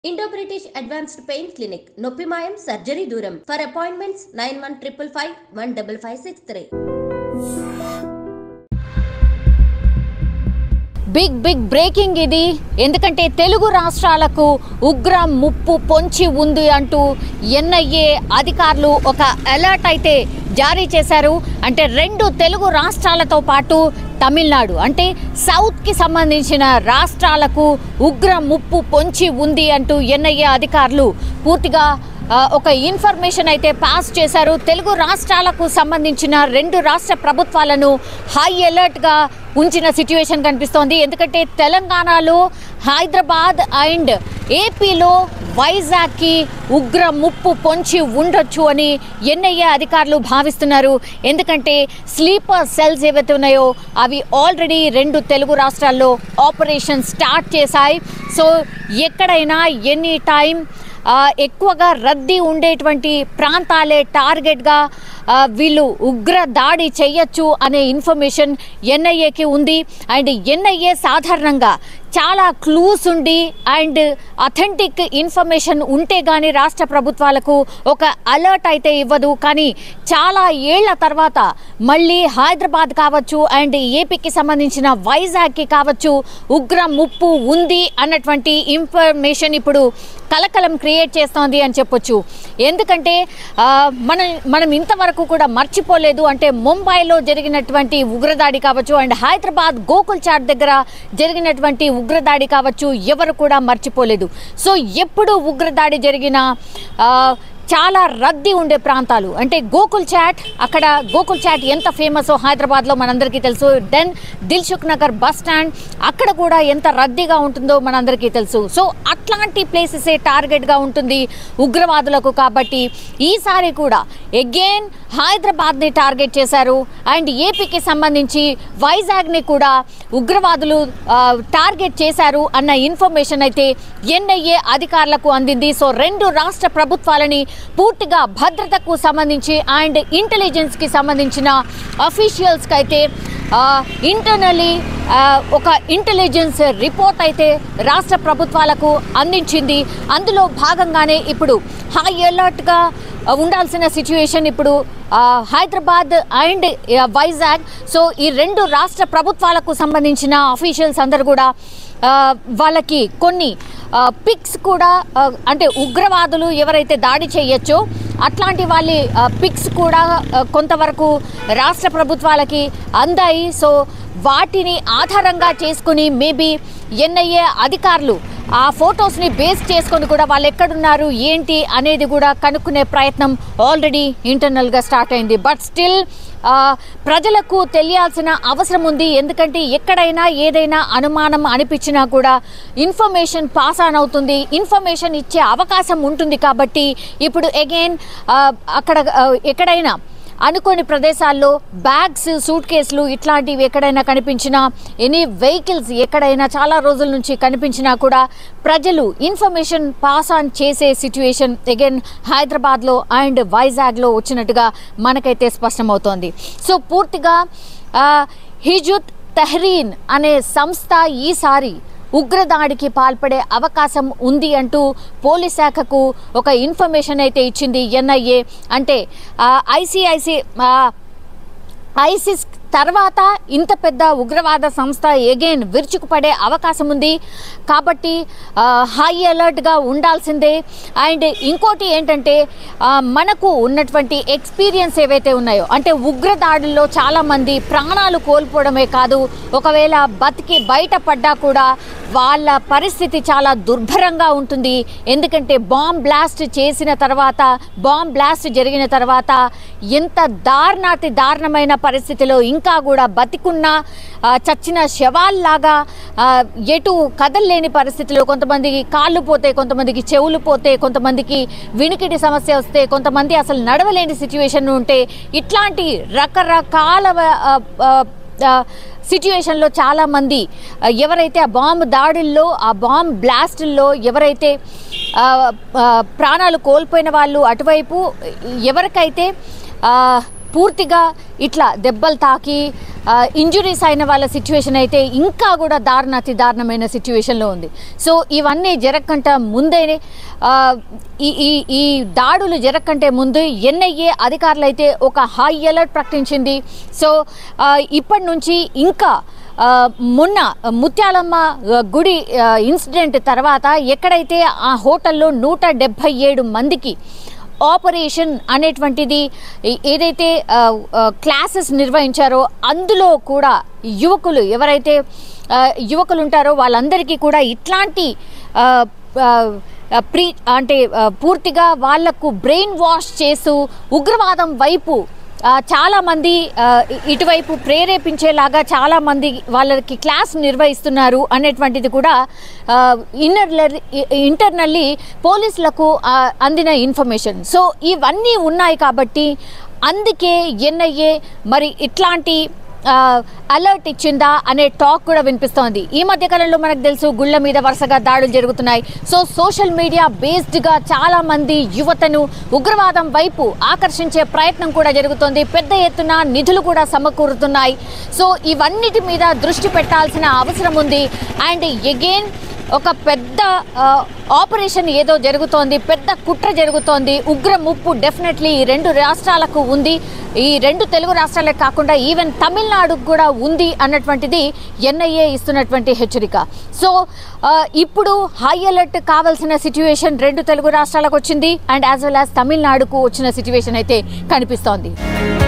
Indo British advanced pain clinic నొప్పి మాయం surgery దూరం for appointments nine one triple five one double five six three big big breaking ఇది ఎందుకంటే తెలుగు రాష్ట్రాలకు ఉగ్ర ముప్పు పొంచి ఉంది అంటూ ఎన్ఐఏ అధికారులు ఒక అలర్ట్ అయితే జారీ చేశారు అంటే రెండు తెలుగు రాష్ట్రాలతో పాటు తమిళనాడు అంటే సౌత్కి సంబంధించిన రాష్ట్రాలకు ఉగ్ర ముప్పు పొంచి ఉంది అంటూ ఎన్ఐఏ అధికారులు పూర్తిగా ఆ, ఒక ఇన్ఫర్మేషన్ అయితే పాస్ చేశారు తెలుగు రాష్ట్రాలకు సంబంధించిన రెండు రాష్ట్ర ప్రభుత్వాలను హై అలర్ట్గా ఉంచిన సిచ్యువేషన్ కనిపిస్తోంది ఎందుకంటే తెలంగాణలో హైదరాబాద్ అండ్ ఏపీలో వైజాగ్కి ఉగ్ర ముప్పు పొంచి ఉండొచ్చు అని ఎన్ఐఏ అధికారులు భావిస్తున్నారు ఎందుకంటే స్లీపర్ సెల్స్ ఏవైతే ఉన్నాయో అవి ఆల్రెడీ రెండు తెలుగు రాష్ట్రాల్లో ఆపరేషన్ స్టార్ట్ చేశాయి సో ఎక్కడైనా ఎనీ టైం ఆ, ఎక్కువగా రద్దీ ఉండేటువంటి ప్రాంతాలే టార్గెట్గా ఆ, వీళ్ళు ఉగ్ర దాడి చేయొచ్చు అనే ఇన్ఫర్మేషన్ ఎన్ఐఏకి ఉంది అండ్ ఎన్ఐఏ సాధారణంగా చాలా క్లూస్ ఉండి అండ్ అథెంటిక్ ఇన్ఫర్మేషన్ ఉంటే కానీ రాష్ట్ర ప్రభుత్వాలకు ఒక అలర్ట్ అయితే ఇవ్వదు కానీ చాలా ఏళ్ల తర్వాత మళ్ళీ హైదరాబాద్ కావచ్చు అండ్ ఏపీకి సంబంధించిన వైజాగ్కి కావచ్చు ఉగ్ర ముప్పు ఉంది అన్నటువంటి ఇన్ఫర్మేషన్ ఇప్పుడు కలకలం క్రియేట్ చేస్తోంది అని చెప్పొచ్చు ఎందుకంటే ఆ, మనం మనం ఇంతవరకు కూడా మర్చిపోలేదు అంటే ముంబైలో జరిగినటువంటి ఉగ్రదాడి కావచ్చు అండ్ హైదరాబాద్ గోకుల్ చాట్ దగ్గర జరిగినటువంటి ఉగ్రదాడి కావచ్చు ఎవరు కూడా మర్చిపోలేదు సో ఎప్పుడు ఉగ్రదాడి జరిగినా ఆ, చాలా రద్దీ ఉండే ప్రాంతాలు అంటే గోకుల్ చాట్ అక్కడ గోకుల్ చాట్ ఎంత ఫేమస్ హైదరాబాద్లో మనందరికీ తెలుసు then Dilsukhnagar bus stand అక్కడ కూడా ఎంత రద్దీగా ఉంటుందో మనందరికీ తెలుసు సో అట్లాంటి ప్లేసెసే టార్గెట్గా ఉంటుంది ఉగ్రవాదులకు కాబట్టి ఈసారి కూడా అగైన్ హైదరాబాద్ని టార్గెట్ చేశారు అండ్ ఏపీకి సంబంధించి వైజాగ్ని కూడా ఉగ్రవాదులు ఆ, టార్గెట్ చేశారు అన్న ఇన్ఫర్మేషన్ అయితే ఎన్ఐఏ అధికారులకు అందింది సో రెండు రాష్ట్ర ప్రభుత్వాలని పూర్తిగా భద్రతకు సంబంధించి అండ్ ఇంటెలిజెన్స్కి సంబంధించిన అఫీషియల్స్కి అయితే ఇంటర్నలీ ఒక ఇంటెలిజెన్స్ రిపోర్ట్ అయితే రాష్ట్ర ప్రభుత్వాలకు అందించింది అందులో భాగంగానే ఇప్పుడు హై అలర్ట్గా ఉండాల్సిన సిచ్యువేషన్ ఇప్పుడు ఆ, హైదరాబాద్ అండ్ ఆ, వైజాగ్ సో ఈ రెండు రాష్ట్ర ప్రభుత్వాలకు సంబంధించిన అఫీషియల్స్ అందరు కూడా ఆ, వాళ్ళకి కొన్ని పిక్స్ కూడా ఆ, అంటే ఉగ్రవాదులు ఎవరైతే దాడి చేయొచ్చో అట్లాంటి వాళ్ళ పిక్స్ కూడా ఆ, కొంతవరకు రాష్ట్ర ప్రభుత్వాలకి అందాయి సో వాటిని ఆధారంగా చేసుకుని మేబీ ఎన్ఐఏ అధికారులు ఆ ఫొటోస్ని బేస్ చేసుకొని కూడా వాళ్ళు ఎక్కడున్నారు ఏంటి అనేది కూడా కనుక్కునే ప్రయత్నం ఆల్రెడీ ఇంటర్నల్గా స్టార్ట్ అయింది బట్ స్టిల్ ప్రజలకు తెలియాల్సిన అవసరం ఉంది ఎందుకంటే ఎక్కడైనా ఏదైనా అనుమానం అనిపించినా కూడా ఇన్ఫర్మేషన్ పాస్ ఆన్ అవుతుంది ఇన్ఫర్మేషన్ ఇచ్చే అవకాశం ఉంటుంది కాబట్టి ఇప్పుడు అగైన్ అక్కడ ఆ, ఎక్కడైనా అనుకోని ప్రదేశాల్లో బ్యాగ్స్ సూట్ కేసులు ఇట్లాంటివి ఎక్కడైనా కనిపించినా ఎనీ వెహికల్స్ ఎక్కడైనా చాలా రోజుల నుంచి కనిపించినా కూడా ప్రజలు ఇన్ఫర్మేషన్ పాస్ ఆన్ చేసే సిచ్యువేషన్ అగైన్ హైదరాబాద్లో అండ్ వైజాగ్లో వచ్చినట్టుగా మనకైతే స్పష్టమవుతోంది సో పూర్తిగా ఆ, హిజుత్ తెహ్రీన్ అనే సంస్థ ఈసారి ఉగ్రదాడికి పాల్పడే అవకాశం ఉంది అంటూ పోలీస్ శాఖకు ఒక ఇన్ఫర్మేషన్ అయితే ఇచ్చింది ఎన్ఐఏ అంటే ఐసిఐసి ఐసిస్ తర్వాత ఇంత పెద్ద ఉగ్రవాద సంస్థ ఎగైన్ విరుచుకుపడే అవకాశం ఉంది కాబట్టి హై అలర్ట్గా ఉండాల్సిందే అండ్ ఇంకోటి ఏంటంటే ఆ, మనకు ఉన్నటువంటి ఎక్స్పీరియన్స్ ఏవైతే ఉన్నాయో అంటే ఉగ్రదాడుల్లో చాలామంది ప్రాణాలు కోల్పోవడమే కాదు ఒకవేళ బతికి బయటపడ్డా కూడా వాళ్ళ పరిస్థితి చాలా దుర్భరంగా ఉంటుంది ఎందుకంటే బాంబ్ బ్లాస్ట్ చేసిన తర్వాత బాంబ్ బ్లాస్ట్ జరిగిన తర్వాత ఎంత దారుణాతి దారుణమైన పరిస్థితిలో ఇంకా కూడా బతికున్న ఆ, చచ్చిన శవాల్లాగా ఆ, ఎటు కదలలేని పరిస్థితిలో కొంతమందికి కాళ్ళు పోతే కొంతమందికి చెవులు పోతే కొంతమందికి వినికిడి సమస్య వస్తే కొంతమంది అసలు నడవలేని సిచ్యువేషన్ ఉంటే ఇట్లాంటి రకరకాల ఆ, ఆ, ఆ, సిచ్యువేషన్లో చాలామంది ఆ, ఎవరైతే ఆ బాంబ్ దాడుల్లో ఆ బాంబ్ బ్లాస్టుల్లో ఎవరైతే ఆ, ఆ, ప్రాణాలు కోల్పోయిన వాళ్ళు అటువైపు ఎవరికైతే ఆ, పూర్తిగా ఇట్లా దెబ్బలు తాకి ఇంజురీస్ అయిన వాళ్ళ సిచ్యువేషన్ అయితే ఇంకా కూడా దారుణ అతి దారుణమైన సిచ్యువేషన్లో ఉంది సో ఇవన్నీ జరగకంట ముందే ఆ, ఈ ఈ ఈ దాడులు జరగకంటే ముందు ఎన్ఐఏ అధికారులు అయితే ఒక హై అలర్ట్ ప్రకటించింది సో ఆ, ఇప్పటి నుంచి ఇంకా ఆ, మొన్న ముత్యాలమ్మ ఆ, గుడి ఆ, ఇన్సిడెంట్ తర్వాత ఎక్కడైతే ఆ హోటల్లో నూట డెబ్భై ఏడు మందికి ఆపరేషన్ అనేటువంటిది ఏ- ఏదైతే ఆ, ఆ, క్లాసెస్ నిర్వహించారో అందులో కూడా యువకులు ఎవరైతే ఆ, యువకులు ఉంటారో వాళ్ళందరికీ కూడా ఇట్లాంటి ఆ, ఆ, ఆ, ప్రీ అంటే ఆ, పూర్తిగా వాళ్లకు బ్రెయిన్ వాష్ చేస్తూ ఉగ్రవాదం వైపు ఆ, చాలా మంది ఆ, ఇ- ఇటువైపు ప్రేరేపించేలాగా చాలా మంది వాళ్ళకి క్లాస్ నిర్వహిస్తున్నారు అనేటువంటిది కూడా ఇన్నర్ ఇంటర్నల్లీ పోలీసులకు ఆ, అందిన ఇన్ఫర్మేషన్ సో ఇవన్నీ ఉన్నాయి కాబట్టి అందుకే ఎన్ఐఏ మరి ఇట్లాంటి అలర్ట్ ఇచ్చిందా అనే టాక్ కూడా వినిపిస్తోంది ఈ మధ్య కాలంలో మనకు తెలుసు గుళ్ళ మీద వరుసగా దాడులు జరుగుతున్నాయి సో సోషల్ మీడియా బేస్డ్గా చాలా మంది యువతను ఉగ్రవాదం వైపు ఆకర్షించే ప్రయత్నం కూడా జరుగుతోంది పెద్ద ఎత్తున నిధులు కూడా సమకూరుతున్నాయి సో ఇవన్నిటి మీద దృష్టి పెట్టాల్సిన అవసరం ఉంది అండ్ ఎగైన్ ఒక పెద్ద ఆ, ఆపరేషన్ ఏదో జరుగుతోంది పెద్ద కుట్ర జరుగుతోంది ఉగ్ర ముప్పు డెఫినెట్లీ ఈ రెండు రాష్ట్రాలకు ఉంది ఈ రెండు తెలుగు రాష్ట్రాలే కాకుండా ఈవెన్ తమిళనాడుకు కూడా ఉంది అన్నటువంటిది ఎన్ఐఏ ఇస్తున్నటువంటి హెచ్చరిక సో ఆ, ఇప్పుడు హై అలర్ట్ కావాల్సిన సిచ్యువేషన్ రెండు తెలుగు రాష్ట్రాలకు వచ్చింది అండ్ యాజ్ వెల్ యాజ్ తమిళనాడుకు వచ్చిన సిచ్యువేషన్ అయితే కనిపిస్తోంది